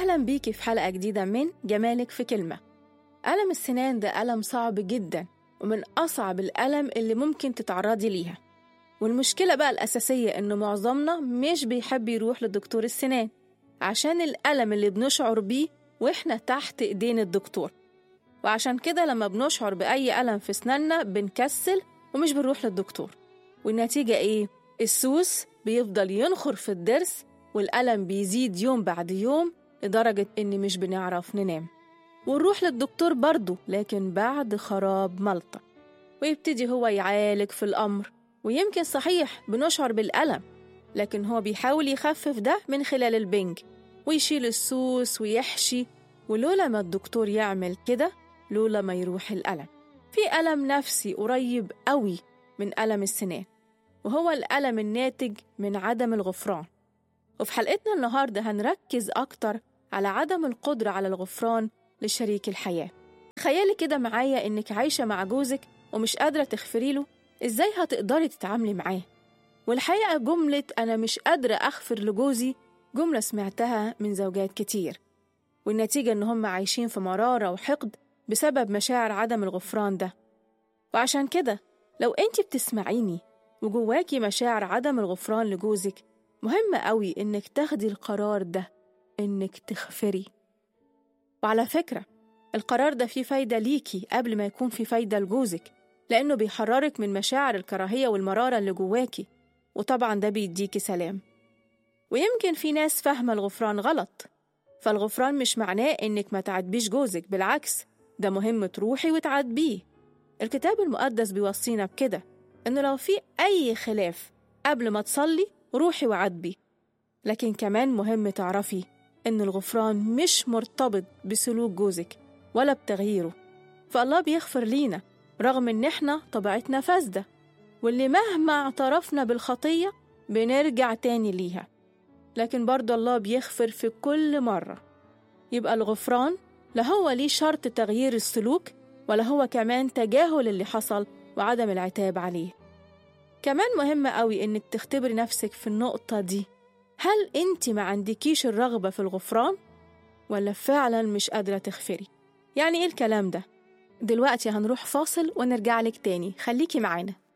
أهلا بيكي في حلقة جديدة من جمالك في كلمة ألم السنان ده ألم صعب جدا ومن أصعب الألم اللي ممكن تتعرضي ليها والمشكلة بقى الأساسية إن معظمنا مش بيحب يروح لدكتور السنان عشان الألم اللي بنشعر بيه وإحنا تحت إيدين الدكتور وعشان كده لما بنشعر بأي ألم في سناننا بنكسل ومش بنروح للدكتور والنتيجة إيه؟ السوس بيفضل ينخر في الضرس والألم بيزيد يوم بعد يوم لدرجة إن مش بنعرف ننام ونروح للدكتور برضه لكن بعد خراب ملطة ويبتدي هو يعالج في الأمر ويمكن صحيح بنشعر بالألم لكن هو بيحاول يخفف ده من خلال البنج ويشيل السوس ويحشي ولولا ما الدكتور يعمل كده لولا ما يروح الألم في ألم نفسي قريب قوي من ألم السنان وهو الألم الناتج من عدم الغفران وفي حلقتنا النهاردة هنركز أكتر على عدم القدرة على الغفران لشريك الحياة تخيلي كده معايا إنك عايشة مع جوزك ومش قادرة تغفري له إزاي هتقدري تتعاملي معاه والحقيقة جملة أنا مش قادرة أغفر لجوزي جملة سمعتها من زوجات كتير والنتيجة إن هم عايشين في مرارة وحقد بسبب مشاعر عدم الغفران ده وعشان كده لو أنت بتسمعيني وجواكي مشاعر عدم الغفران لجوزك مهم قوي إنك تاخدي القرار ده إنك تغفري وعلى فكرة القرار ده فيه فايدة ليكي قبل ما يكون فيه فايدة لجوزك لأنه بيحررك من مشاعر الكراهية والمرارة اللي جواكي وطبعا ده بيديكي سلام ويمكن في ناس فاهمة الغفران غلط فالغفران مش معناه إنك ما تعاتبيش جوزك بالعكس ده مهم تروحي وتعاتبيه الكتاب المقدس بيوصينا بكده إنه لو في أي خلاف قبل ما تصلي روحي وعاتبي لكن كمان مهم تعرفي إن الغفران مش مرتبط بسلوك جوزك ولا بتغييره فالله بيغفر لينا رغم إن إحنا طبيعتنا فاسدة واللي مهما اعترفنا بالخطية بنرجع تاني ليها لكن برضه الله بيغفر في كل مرة يبقى الغفران لا هو ليه شرط تغيير السلوك ولا هو كمان تجاهل اللي حصل وعدم العتاب عليه كمان مهم قوي إنك تختبري نفسك في النقطة دي هل أنت ما عندكيش الرغبة في الغفران ولا فعلا مش قادرة تغفري يعني إيه الكلام ده؟ دلوقتي هنروح فاصل ونرجع لك تاني خليكي معانا